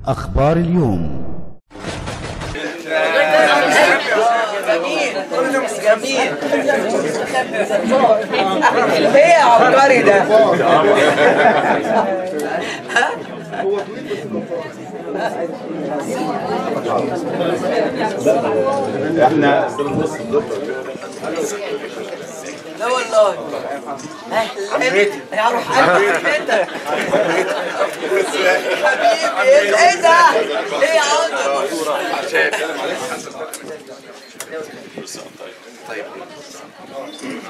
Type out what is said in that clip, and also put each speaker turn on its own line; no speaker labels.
أخبار اليوم
جميل جميل ايه يا عبقري ده
احنا
لا والله عمتي يا روح قلبي انت حبيبي ايه ايه ده؟ ايه يا عمر؟
طيب